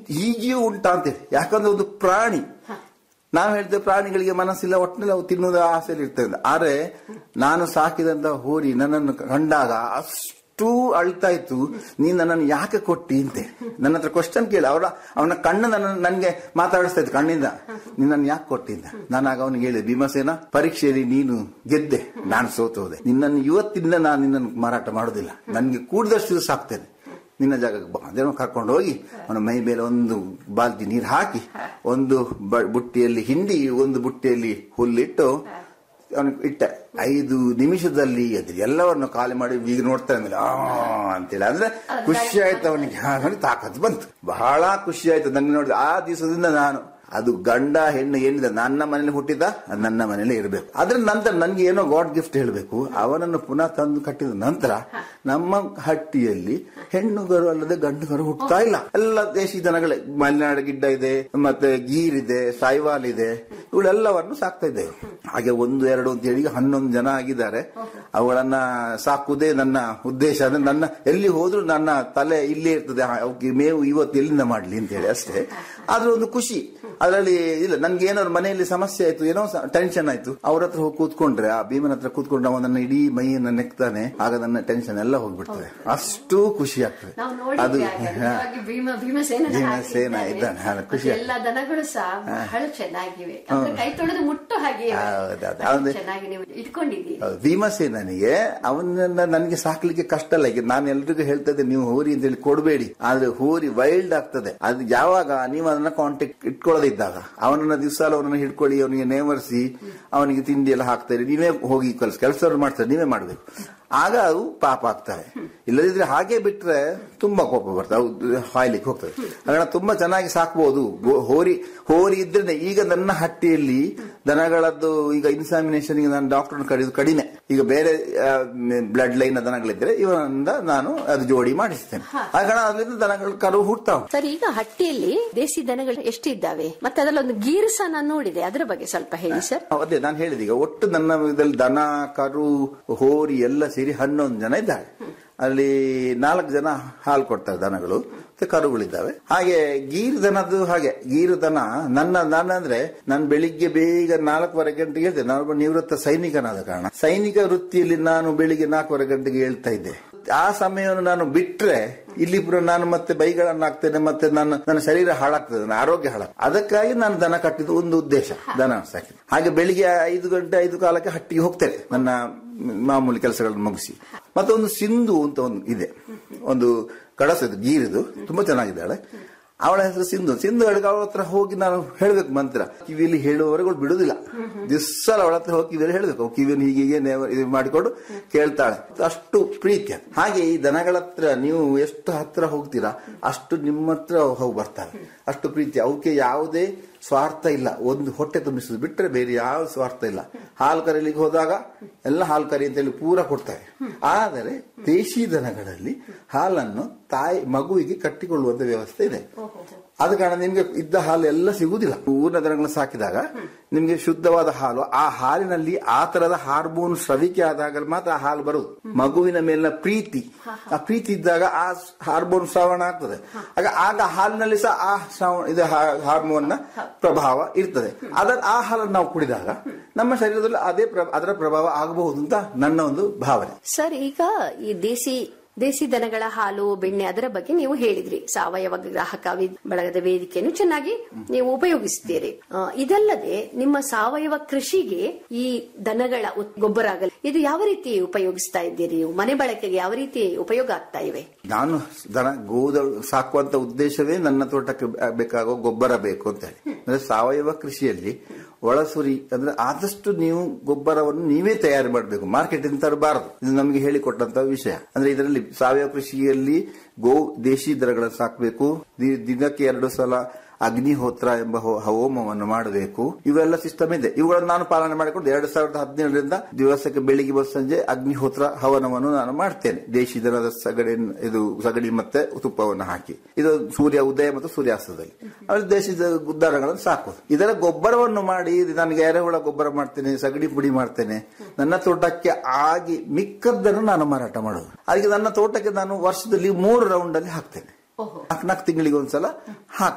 ಹೀಗೆಯೂ ಉಂಟಾ ಅಂತೇಳಿ ಯಾಕಂದ್ರೆ ಒಂದು ಪ್ರಾಣಿ ನಾವು ಹೇಳ್ತೇವೆ ಪ್ರಾಣಿಗಳಿಗೆ ಮನಸ್ಸಿಲ್ಲ ಒಟ್ಟಿನಲ್ಲಿ ಅವು ತಿನ್ನುವುದ ಆಸೆಯಲ್ಲಿ ಇರ್ತದೆ ಆದ್ರೆ ನಾನು ಸಾಕಿದಂತ ಹೋರಿ ನನ್ನನ್ನು ಕಂಡಾಗ ಅಷ್ಟು ಅಳ್ತಾ ಇತ್ತು ನೀನ್ ನನ್ನನ್ನು ಯಾಕೆ ಕೊಟ್ಟಿ ಅಂತೆ ನನ್ನ ಹತ್ರ ಕ್ವಶನ್ ಕೇಳಿ ಅವರ ಅವನ ಕಣ್ಣು ನನ್ನ ನನ್ಗೆ ಮಾತಾಡಿಸ್ತಾ ಇತ್ತು ಕಣ್ಣಿಂದ ನಿನ್ನನ್ನು ಯಾಕೆ ಕೊಟ್ಟಿದ್ದ ನಾನು ಆಗ ಅವನಿಗೆ ಹೇಳಿದೆ ಭೀಮಸೇನ ಪರೀಕ್ಷೆಯಲ್ಲಿ ನೀನು ಗೆದ್ದೆ ನಾನು ಸೋತು ಹೋದೆ ನಿನ್ನನ್ನು ಇವತ್ತಿಂದ ನಾನು ನಿನ್ನನ್ನು ಮಾರಾಟ ಮಾಡೋದಿಲ್ಲ ನನಗೆ ಕೂಡಿದಷ್ಟು ಸಾಕ್ತೇನೆ ನಿನ್ನ ಜಾಗಕ್ಕೆ ಬಾ ಅದೇನೋ ಕರ್ಕೊಂಡು ಹೋಗಿ ಅವನ ಮೈ ಮೇಲೆ ಒಂದು ಬಾಲ್ಟಿ ನೀರು ಹಾಕಿ ಒಂದು ಬ- ಬುಟ್ಟಿಯಲ್ಲಿ ಹಿಂಡಿ ಒಂದು ಬುಟ್ಟಿಯಲ್ಲಿ ಹುಲ್ಲಿಟ್ಟು ಅವನಿಗೆ ಇಟ್ಟೆ ಐದು ನಿಮಿಷದಲ್ಲಿ ಅದ್ರ ಎಲ್ಲವನ್ನು ಖಾಲಿ ಮಾಡಿ ಈಗ ನೋಡ್ತಾನೆ ಮೇಲೆ ಆ ಅಂತೇಳಿ ಅಂದ್ರೆ ಖುಷಿ ಆಯ್ತು ಅವನಿಗೆ ಅವನಿಗೆ ತಾಕತ್ತು ಬಂತು ಬಹಳ ಖುಷಿ ಆಯ್ತು ನನಗೆ ನೋಡಿದ ಆ ದಿವಸದಿಂದ ನಾನು ಅದು ಗಂಡ ಹೆಣ್ಣು ಏನಿದೆ ನನ್ನ ಮನೇಲಿ ಹುಟ್ಟಿದ ಅದು ನನ್ನ ಮನೇಲಿ ಇರಬೇಕು ಅದ್ರ ನಂತರ ನನ್ಗೆ ಏನೋ ಗಾಡ್ ಗಿಫ್ಟ್ ಹೇಳಬೇಕು ಅವನನ್ನು ಪುನಃ ತಂದು ಕಟ್ಟಿದ ನಂತರ ನಮ್ಮ ಹಟ್ಟಿಯಲ್ಲಿ ಹೆಣ್ಣುಗರು ಅಲ್ಲದೆ ಗಂಡುಗರು ಹುಟ್ಟುತ್ತಾ ಇಲ್ಲ ಎಲ್ಲ ದೇಶಿ ದನಗಳೇ ಮಲೆನಾಡು ಗಿಡ್ಡ ಇದೆ ಮತ್ತೆ ಗೀರ್ ಇದೆ ಸಾಯಿವಾಲ್ ಇದೆ ಇವುಗಳೆಲ್ಲವನ್ನು ಸಾಕ್ತಾ ಇದ್ದೇವೆ ಹಾಗೆ ಒಂದು ಎರಡು ಅಂತ ಹೇಳಿ ಹನ್ನೊಂದು ಜನ ಆಗಿದ್ದಾರೆ ಅವುಗಳನ್ನ ಸಾಕುವುದೇ ನನ್ನ ಉದ್ದೇಶ ಅಂದ್ರೆ ನನ್ನ ಎಲ್ಲಿ ಹೋದ್ರೂ ನನ್ನ ತಲೆ ಇಲ್ಲೇ ಇರ್ತದೆ ಆ, ಅವಕ್ಕೆ ಮೇವು ಇವತ್ತು ಎಲ್ಲಿಂದ ಮಾಡ್ಲಿ ಅಂತ ಹೇಳಿ ಅಷ್ಟೇ ಆದ್ರೆ ಒಂದು ಖುಷಿ ಅದರಲ್ಲಿ ಇಲ್ಲ ನನ್ಗೆ ಏನಾದ್ರು ಮನೆಯಲ್ಲಿ ಸಮಸ್ಯೆ ಆಯ್ತು ಏನೋ ಟೆನ್ಷನ್ ಆಯ್ತು ಅವ್ರ ಹತ್ರ ಹೋಗಿ ಕೂತ್ಕೊಂಡ್ರೆ ಆ ಭೀಮನ ಹತ್ರ ಕೂತ್ಕೊಂಡು ಅವನ ಇಡೀ ಮೈಯನ್ನ ನೆಕ್ತಾನೆ ಆಗ ನನ್ನ ಟೆನ್ಷನ್ ಎಲ್ಲ ಹೋಗ್ಬಿಡ್ತದೆ ಅಷ್ಟು ಖುಷಿ ಆಗ್ತದೆ ನಾವು ಅದು ನೋಡಿದ್ವಿ ಆಗ. ನಿಜವಾಗಿ ಭೀಮ ಭೀಮಸೇನ ಭೀಮಸೇನ ಇದ್ದಾನೆ, ಹಾ, ಖುಷಿ ಆಗ್ತದೆ. ಎಲ್ಲ ದನಗಳು ಸಹ ಬಹಳ ಚೆನ್ನಾಗಿವೆ ಅಂದ್ರೆ ಕೈ ತೊಳೆದು ಮುಟ್ಟು ಹಾಗೆ ಇವೆ. ಹೌದೌದು. ಅವ್ನು- ಚೆನ್ನಾಗಿ ನೀವು ಇಟ್ಕೊಂಡಿದ್ದೀರಿ ಹೌದು. ಭೀಮಸೇನನಿಗೆ ಅವನನ್ನ ನನಗೆ ಸಾಕ್ಲಿಕ್ಕೆ ಕಷ್ಟ ಅಲ್ಲ ಈಗ ನಾನು ಎಲ್ರಿಗೂ ಹೇಳ್ತಾ ಇದ್ದೆ ನೀವು ಹೋರಿ ಅಂತ ಹೇಳಿ ಕೊಡಬೇಡಿ ಆದ್ರೆ ಹೋರಿ ವೈಲ್ಡ್ ಆಗ್ತದೆ ಅದು ಯಾವಾಗ ನೀವು ಅದನ್ನ ಕಾಂಟ್ಯಾಕ್ಟ್ ಇಟ್ಕೊಳ್ಳೋದಿದ್ದಾಗ ಅವನನ್ನ ದಿವಸ ಅವನನ್ನ ಹಿಡ್ಕೊಳ್ಳಿ ಅವನಿಗೆ ನೇವರಿಸಿ ಅವನಿಗೆ ತಿಂಡಿ ಎಲ್ಲ ಹಾಕ್ತಾರೆ ನೀವೇ ಹೋಗಿ ಕೆಲಸ ಕೆಲಸ ಮಾಡ್ತಾರೆ ನೀವೇ ಮಾಡ್ಬೇಕು ಆಗ ಅವು ಪಾಪ ಆಗ್ತವೆ ಇಲ್ಲದಿದ್ರೆ ಹಾಗೆ ಬಿಟ್ರೆ ತುಂಬಾ ಕೋಪ ಬರ್ತದೆ ಅವು ಹಾಯ್ಲಿಕ್ಕೆ ಹೋಗ್ತದೆ ಹಾಗಾಗಿ ತುಂಬಾ ಚೆನ್ನಾಗಿ ಸಾಕ್ಬಹುದು ಗೋ- ಹೋರಿ ಹೋರಿ ಇದ್ರೆ ಈಗ ನನ್ನ ಹಟ್ಟಿಯಲ್ಲಿ ದನಗಳದ್ದು ಈಗ ಇನ್ಸಾಮಿನೇಷನ್ ನಾನು ಡಾಕ್ಟರ್ ಕರೆದು ಕಡಿಮೆ ಈಗ ಬೇರೆ ಬ್ಲಡ್ ಲೈನ್ ದನಗಳಿದ್ರೆ ಇವನಿಂದ ನಾನು ಅದು ಜೋಡಿ ಮಾಡಿಸ್ತೇನೆ ಆ ಕಾರಣ ಅದರಿಂದ ದನಗಳ ಕರು ಹುಡ್ತಾವ ಸರ್ ಈಗ ಹಟ್ಟಿಯಲ್ಲಿ ದೇಸಿ ದನಗಳು ಎಷ್ಟಿದ್ದಾವೆ ಮತ್ತೆ ಅದರಲ್ಲಿ ಒಂದು ಗೀರು ಸಹ ನಾನು ನೋಡಿದೆ ಅದರ ಬಗ್ಗೆ ಸ್ವಲ್ಪ ಹೇಳಿ ಸರ್ ಅದೇ ನಾನು ಹೇಳಿದೆ ಈಗ ಒಟ್ಟು ನನ್ನ ಇದರಲ್ಲಿ ದನ ಕರು ಹೋರಿ ಎಲ್ಲ ಸೇರಿ ಹನ್ನೊಂದು ಜನ ಇದ್ದಾರೆ ಅಲ್ಲಿ ನಾಲ್ಕು ಜನ ಹಾಲು ಕೊಡ್ತಾರೆ ದನಗಳು ಮತ್ತೆ ಕರುಗಳಿದ್ದಾವೆ ಹಾಗೆ ಗೀರು ದನದ್ದು ಹಾಗೆ ಗೀರು ದನ ನನ್ನ ನನ್ನ ಅಂದ್ರೆ ನಾನು ಬೆಳಿಗ್ಗೆ ಬೇಗ ನಾಲ್ಕೂವರೆ ಗಂಟೆಗೆ ಹೇಳ್ತೇನೆ ನಾನು ನಿವೃತ್ತ ಸೈನಿಕನಾದ ಕಾರಣ ಸೈನಿಕ ವೃತ್ತಿಯಲ್ಲಿ ನಾನು ಬೆಳಿಗ್ಗೆ ನಾಲ್ಕೂವರೆ ಗಂಟೆಗೆ ಹೇಳ್ತಾ ಇದ್ದೆ ಆ ಸಮಯವನ್ನು ನಾನು ಬಿಟ್ರೆ ಇಲ್ಲಿ ಪುರ ನಾನು ಮತ್ತೆ ಬೈಗಳನ್ನು ಹಾಕ್ತೇನೆ ಮತ್ತೆ ನನ್ನ ನನ್ನ ಶರೀರ ಹಾಳಾಗ್ತದೆ ನನ್ನ ಆರೋಗ್ಯ ಹಾಳಾಗ್ತದೆ ಅದಕ್ಕಾಗಿ ನಾನು ದನ ಕಟ್ಟಿದ ಒಂದು ಉದ್ದೇಶ ದನ ಸಾಕಿ ಹಾಗೆ ಬೆಳಿಗ್ಗೆ ಐದು ಗಂಟೆ ಐದು ಕಾಲಕ್ಕೆ ಹಟ್ಟಿಗೆ ಹೋಗ್ತೇನೆ ನನ್ನ ಮಾಮೂಲಿ ಕೆಲಸಗಳನ್ನು ಮುಗಿಸಿ ಮತ್ತೆ ಒಂದು ಸಿಂಧು ಅಂತ ಒಂದು ಇದೆ ಒಂದು ಕಡಸದು ಗೀರಿದು ತುಂಬಾ ಚೆನ್ನಾಗಿದ್ದಾಳೆ ಅವಳ ಹೆಸರು ಸಿಂಧು ಸಿಂಧು ಹೇಳಿದ ಅವಳ ಹತ್ರ ಹೋಗಿ ನಾನು ಹೇಳ್ಬೇಕು ಮಂತ್ರ ಕಿವಿಯಲ್ಲಿ ಹೇಳುವವರೆಗೂ ಬಿಡುದಿಲ್ಲ ದಿವ್ಸ ಅವಳ ಹತ್ರ ಹೋಗಿ ಕಿವಿಯಲ್ಲಿ ಹೇಳ್ಬೇಕು ಅವ್ಳು ಕಿವಿಯನ್ನು ಹೀಗೆ ಹೀಗೆ ನೇವ- ಇದು ಮಾಡಿಕೊಂಡು ಕೇಳ್ತಾಳೆ ಅಷ್ಟು ಪ್ರೀತಿ ಅದು. ಹಾಗೆ ಈ ದನಗಳ ಹತ್ರ ನೀವು ಎಷ್ಟು ಹತ್ರ ಹೋಗ್ತೀರಾ ಅಷ್ಟು ನಿಮ್ಮ ಹತ್ರ ಹೋಗಿ ಬರ್ತಾರೆ ಅಷ್ಟು ಪ್ರೀತಿ ಅವಕ್ಕೆ ಯಾವುದೇ ಸ್ವಾರ್ಥ ಇಲ್ಲ ಒಂದು ಹೊಟ್ಟೆ ತುಂಬಿಸುದು ಬಿಟ್ಟರೆ ಬೇರೆ ಯಾವ ಸ್ವಾರ್ಥ ಇಲ್ಲ ಹಾಲು ಕರೀಲಿಕ್ಕೆ ಹೋದಾಗ ಎಲ್ಲ ಹಾಲು ಕರಿ ಅಂತ ಹೇಳಿ ಪೂರ ಕೊಡ್ತಾರೆ ಆದರೆ ದೇಶಿ ದನಗಳಲ್ಲಿ ಹಾಲನ್ನು ತಾಯಿ ಮಗುವಿಗೆ ಕಟ್ಟಿಕೊಳ್ಳುವಂತ ವ್ಯವಸ್ಥೆ ಇದೆ ಆದ ಕಾರಣ ನಿಮ್ಗೆ ಇದ್ದ ಹಾಲು ಎಲ್ಲ ಸಿಗುವುದಿಲ್ಲ ಊರಿನ ದನಗಳನ್ನು ಸಾಕಿದಾಗ ನಿಮ್ಗೆ ಶುದ್ಧವಾದ ಹಾಲು ಆ ಹಾಲಿನಲ್ಲಿ ಆ ತರದ ಹಾರ್ಮೋನ್ ಸ್ರವಿಕೆ ಆದಾಗ ಮಾತ್ರ ಆ ಹಾಲು ಬರುದು ಮಗುವಿನ ಮೇಲಿನ ಪ್ರೀತಿ ಆ ಪ್ರೀತಿ ಇದ್ದಾಗ ಆ ಹಾರ್ಮೋನ್ ಶ್ರವಣ ಆಗ್ತದೆ ಆಗ ಆಗ ಹಾಲಿನಲ್ಲಿ ಸಹ ಆ ಶ್ರವಣ ಇದು ಹಾರ್ಮೋನ್ ನ ಪ್ರಭಾವ ಇರ್ತದೆ ಅದರ ಆ ಹಾಲನ್ನು ನಾವು ಕುಡಿದಾಗ ನಮ್ಮ ಶರೀರದಲ್ಲಿ ಅದೇ ಪ್ರ- ಅದರ ಪ್ರಭಾವ ಆಗಬಹುದು ಅಂತ ನನ್ನ ಒಂದು ಭಾವನೆ ಸರ್ ಈಗ ಈ ದೇಸಿ ದೇಸಿ ದನಗಳ ಹಾಲು ಬೆಣ್ಣೆ ಅದರ ಬಗ್ಗೆ ನೀವು ಹೇಳಿದ್ರಿ ಸಾವಯವ ಗ್ರಾಹಕ ವಿ- ಬಳಗದ ವೇದಿಕೆಯನ್ನು ಚೆನ್ನಾಗಿ ನೀವು ಉಪಯೋಗಿಸ್ತೀರಿ ಆ, ಇದಲ್ಲದೆ ನಿಮ್ಮ ಸಾವಯವ ಕೃಷಿಗೆ ಈ ದನಗಳ ಉತ್- ಗೊಬ್ಬರ ಆಗಲಿ ಇದು ಯಾವ ರೀತಿ ಉಪಯೋಗಿಸ್ತಾ ಇದ್ದೀರಿ ನೀವು ಮನೆ ಬಳಕೆಗೆ ಯಾವ ರೀತಿ ಉಪಯೋಗ ಆಗ್ತಾ ಇವೆ ನಾನು ದನ ಗೋದ ಸಾಕುವಂತ ಉದ್ದೇಶವೇ ನನ್ನ ತೋಟಕ್ಕೆ ಬ- ಬೇಕಾಗೋ ಗೊಬ್ಬರ ಬೇಕು ಅಂತ ಹೇಳಿ ಅಂದ್ರೆ ಸಾವಯವ ಕೃಷಿಯಲ್ಲಿ ಒಳಸುರಿ ಅಂದ್ರೆ ಆದಷ್ಟು ನೀವು ಗೊಬ್ಬರವನ್ನು ನೀವೇ ತಯಾರು ಮಾಡಬೇಕು ಮಾರ್ಕೆಟ್ ಇಂದ ತರಬಾರದು ಇದು ನಮಗೆ ಹೇಳಿಕೊಟ್ಟಂತ ವಿಷಯ ಅಂದ್ರೆ ಇದರಲ್ಲಿ ಸಾವಯವ ಕೃಷಿಯಲ್ಲಿ ಗೋ ದೇಶಿ ದನಗಳನ್ನು ಸಾಕಬೇಕು ದಿನಕ್ಕೆ ಎರಡು ಸಲ ಅಗ್ನಿಹೋತ್ರ ಎಂಬ ಹೋ- ಹೋಮವನ್ನು ಮಾಡಬೇಕು ಇವೆಲ್ಲ ಸಿಸ್ಟಮ್ ಇದೆ ಇವುಗಳನ್ನು ನಾನು ಪಾಲನೆ ಮಾಡಿಕೊಂಡು ಎರಡು ಸಾವಿರದ ಹದಿನೇಳರಿಂದ ದಿವಸಕ್ಕೆ ಬೆಳಿಗ್ಗೆ ಮತ್ತು ಸಂಜೆ ಅಗ್ನಿಹೋತ್ರ ಹವನವನ್ನು ನಾನು ಮಾಡ್ತೇನೆ ದೇಶಿ ದನದ ಸಗಡಿ ಇದು ಸಗಡಿ ಮತ್ತೆ ತುಪ್ಪವನ್ನು ಹಾಕಿ ಇದು ಸೂರ್ಯ ಉದಯ ಮತ್ತು ಸೂರ್ಯಾಸ್ತದಲ್ಲಿ ಆಮೇಲೆ ದೇಶಿ ದನಗಳನ್ನು ಸಾಕೋದು ಇದರ ಗೊಬ್ಬರವನ್ನು ಮಾಡಿ ಇದು ನನಗೆ ಎರೆಹುಳ ಗೊಬ್ಬರ ಮಾಡ್ತೇನೆ ಸಗಡಿ ಪುಡಿ ಮಾಡ್ತೇನೆ ನನ್ನ ತೋಟಕ್ಕೆ ಆಗಿ ಮಿಕ್ಕದ್ದನ್ನು ನಾನು ಮಾರಾಟ ಮಾಡೋದು ಅದಕ್ಕೆ ನನ್ನ ತೋಟಕ್ಕೆ ನಾನು ವರ್ಷದಲ್ಲಿ ಮೂರು ರೌಂಡ್ ಅಲ್ಲಿ ಹಾಕ್ತೇನೆ ನಾಲ್ಕು ನಾಲ್ಕು ತಿಂಗಳಿಗೆ ಒಂದ್ಸಲ ಹಾಕ್ತೇನೆ